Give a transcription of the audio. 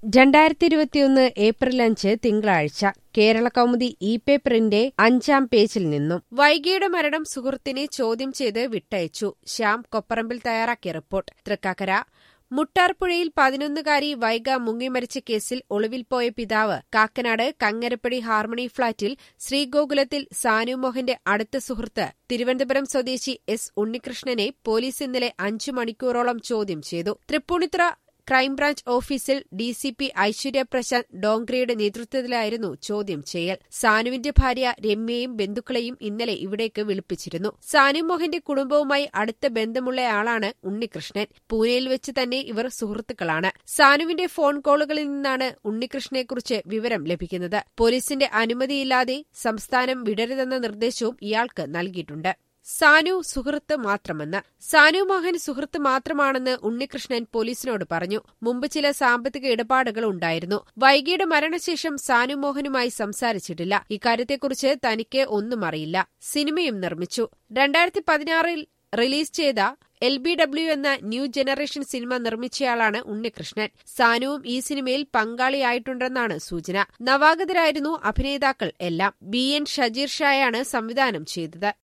രണ്ടായിരത്തി ഇരുപത്തിയൊന്ന് ഏപ്രിൽ അഞ്ച് തിങ്കളാഴ്ച കേരള കൗമുദി ഇ പേപ്പറിന്റെ അഞ്ചാം പേജിൽ നിന്നും വൈകിയുടെ മരണം സുഹൃത്തിനെ ചോദ്യം ചെയ്ത് വിട്ടയച്ചു ശ്യാം കൊപ്പറമ്പിൽ തയ്യാറാക്കിയ റിപ്പോർട്ട് തൃക്കാക്കര മുട്ടാർപ്പുഴയിൽ പതിനൊന്നുകാരി വൈഗ മുങ്ങിമരിച്ച കേസിൽ ഒളിവിൽ പോയ പിതാവ് കാക്കനാട് കങ്ങരപ്പടി ഹാർമണി ഫ്ളാറ്റിൽ ശ്രീഗോകുലത്തിൽ സാനു മോഹന്റെ അടുത്ത സുഹൃത്ത് തിരുവനന്തപുരം സ്വദേശി എസ് ഉണ്ണികൃഷ്ണനെ പോലീസ് ഇന്നലെ അഞ്ചു മണിക്കൂറോളം ചോദ്യം ചെയ്തു Tripunithura crime branch office DCP Aishwarya Prashant ഡോങ്ക്രയുടെ നേതൃത്വത്തിലായിരുന്നു ചോദ്യം ചെയ്യൽ സാനുവിന്റെ ഭാര്യ രമ്യയും ബന്ധുക്കളെയും ഇന്നലെ ഇവിടേക്ക് വിളിപ്പിച്ചിരുന്നു സാനു മോഹന്റെ കുടുംബവുമായി അടുത്ത ബന്ധമുള്ളയാളാണ് ഉണ്ണികൃഷ്ണൻ പൂനെയിൽ വെച്ച് തന്നെ ഇവർ സുഹൃത്തുക്കളാണ് സാനുവിന്റെ ഫോൺ കോളുകളിൽ നിന്നാണ് ഉണ്ണികൃഷ്ണനെക്കുറിച്ച് വിവരം ലഭിക്കുന്നത് പോലീസിന്റെ അനുമതിയില്ലാതെ സംസ്ഥാനം വിടരുതെന്ന നിർദ്ദേശവും ഇയാൾക്ക് നൽകിയിട്ടുണ്ട് സാനു സുഹൃത്ത് മാത്രമെന്ന് സാനു മോഹൻ സുഹൃത്ത് മാത്രമാണെന്ന് ഉണ്ണികൃഷ്ണൻ പോലീസിനോട് പറഞ്ഞു മുമ്പ് ചില സാമ്പത്തിക ഇടപാടുകൾ ഉണ്ടായിരുന്നു വൈകിയുടെ മരണശേഷം സാനു മോഹനുമായി സംസാരിച്ചിട്ടില്ല ഇക്കാര്യത്തെക്കുറിച്ച് തനിക്ക് ഒന്നും അറിയില്ല സിനിമയും നിർമ്മിച്ചു രണ്ടായിരത്തി പതിനാറിൽ റിലീസ് ചെയ്ത എൽ ബി ഡബ്ല്യു എന്ന ന്യൂ ജനറേഷൻ സിനിമ നിർമ്മിച്ചയാളാണ് ഉണ്ണികൃഷ്ണൻ സാനുവും ഈ സിനിമയിൽ പങ്കാളിയായിട്ടുണ്ടെന്നാണ് സൂചന നവാഗതരായിരുന്നു അഭിനേതാക്കൾ എല്ലാം ബി എൻ ഷജീർ ഷായാണ് സംവിധാനം ചെയ്തത്